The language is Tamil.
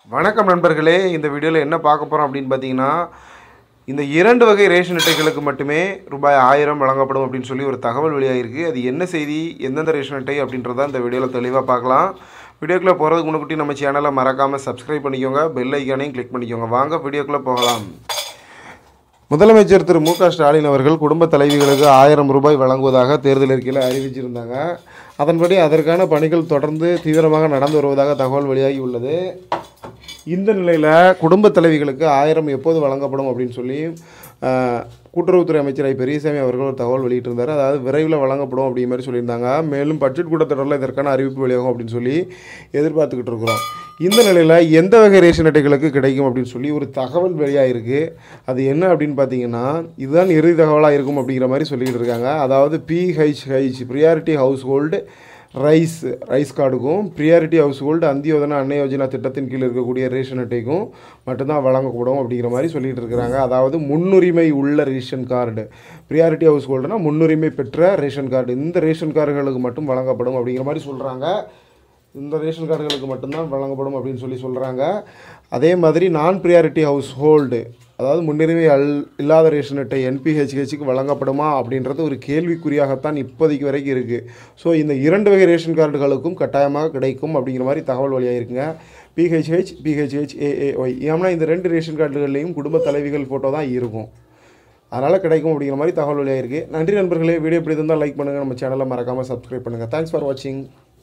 வணக்கம் நண்பர்களே இந்த வீடியோவில் என்ன பார்க்க போகிறோம் அப்படின்னு பார்த்தீங்கன்னா இந்த இரண்டு வகை ரேஷன் அட்டைகளுக்கு மட்டுமே ரூபாய் ஆயிரம் வழங்கப்படும் அப்படின்னு சொல்லி ஒரு தகவல் வெளியாகிருக்கு அது என்ன செய்தி எந்தெந்த ரேஷன் அட்டை அப்படின்றத இந்த வீடியோவில் தெளிவாக பார்க்கலாம் வீடியோக்குள்ளே போகிறதுக்கு முன்னாடி நம்ம சேனலை மறக்காமல் சப்ஸ்கிரைப் பண்ணிக்கோங்க பெல் ஐக்கானையும் கிளிக் பண்ணிக்கோங்க வாங்க வீடியோக்குள்ளே போகலாம் முதலமைச்சர் திரு மு க ஸ்டாலின் அவர்கள் குடும்ப தலைவிகளுக்கு ஆயிரம் ரூபாய் வழங்குவதாக தேர்தல் அறிக்கையில் அறிவிச்சிருந்தாங்க அதன்படி அதற்கான பணிகள் தொடர்ந்து தீவிரமாக நடந்து வருவதாக தகவல் வெளியாகி உள்ளது இந்த நிலையில் குடும்ப தலைவிகளுக்கு ஆயிரம் எப்போது வழங்கப்படும் அப்படின்னு சொல்லி ஆஹ், கூட்டுறவுத்துறை அமைச்சர் ஐ பெரியசாமி அவர்கள் ஒரு தகவல் வெளியிட்டிருந்தார் அதாவது விரைவில் வழங்கப்படும் அப்படிங்கிற மாதிரி சொல்லியிருந்தாங்க மேலும் பட்ஜெட் கூட்டத்தொடரில் இதற்கான அறிவிப்பு வெளியாகும் அப்படின்னு சொல்லி எதிர்பார்த்துக்கிட்டு இருக்கிறோம் இந்த நிலையில் எந்த வகை ரேஷன் அட்டைகளுக்கு கிடைக்கும் அப்படின்னு சொல்லி ஒரு தகவல் வெளியாகிருக்கு அது என்ன அப்படின்னு பார்த்தீங்கன்னா இதுதான் இறுதி தகவலாக இருக்கும் அப்படிங்கிற மாதிரி சொல்லிக்கிட்டு இருக்காங்க அதாவது PHH priority house hold rice rice கார்டுக்கும் priority house hold Antyodaya Anna Yojana திட்டத்தின் கீழ் இருக்கக்கூடிய ரேஷன் அட்டைக்கும் மட்டும்தான் வழங்கப்படும் அப்படிங்கிற மாதிரி சொல்லிட்டு இருக்கிறாங்க அதாவது முன்னுரிமை உள்ள ரேஷன் கார்டு ப்ரியாரிட்டி ஹவுஸ் ஹோல்டுனா முன்னுரிமை பெற்ற ரேஷன் கார்டு இந்த ரேஷன் கார்டுகளுக்கு மட்டும் வழங்கப்படும் அப்படிங்கிற மாதிரி சொல்கிறாங்க இந்த ரேஷன் கார்டுகளுக்கு மட்டும்தான் வழங்கப்படும் அப்படின்னு சொல்லி சொல்கிறாங்க அதே மாதிரி நான் ப்ரியாரிட்டி ஹவுஸ் ஹோல்டு அதாவது முன்னுரிமை அல் இல்லாத ரேஷன் அட்டை என்பிஹெச்ஹெச்சுக்கு வழங்கப்படுமா அப்படின்றது ஒரு கேள்விக்குறியாகத்தான் இப்போதைக்கு வரைக்கும் இருக்குது ஸோ இந்த இரண்டு வகை ரேஷன் கார்டுகளுக்கும் கட்டாயமாக கிடைக்கும் அப்படிங்கிற மாதிரி தகவல் வழியாக இருக்குங்க பிஹெச்ஹெச் பிஹெச்ஹெச் ஏஏஒய் ஏன்னா இந்த ரெண்டு ரேஷன் கார்டுகள்லையும் குடும்ப தலைவிகள் ஃபோட்டோ தான் இருக்கும் அதனால் கிடைக்கும் அப்படிங்கிற மாதிரி தகவல் வழியாக இருக்குது நன்றி நண்பர்களே வீடியோ இப்படி இருந்தால் லைக் பண்ணுங்கள் நம்ம சேனலை மறக்காமல் சப்ஸ்கிரைப் பண்ணுங்கள் தேங்க்ஸ் ஃபார் வாட்சிங்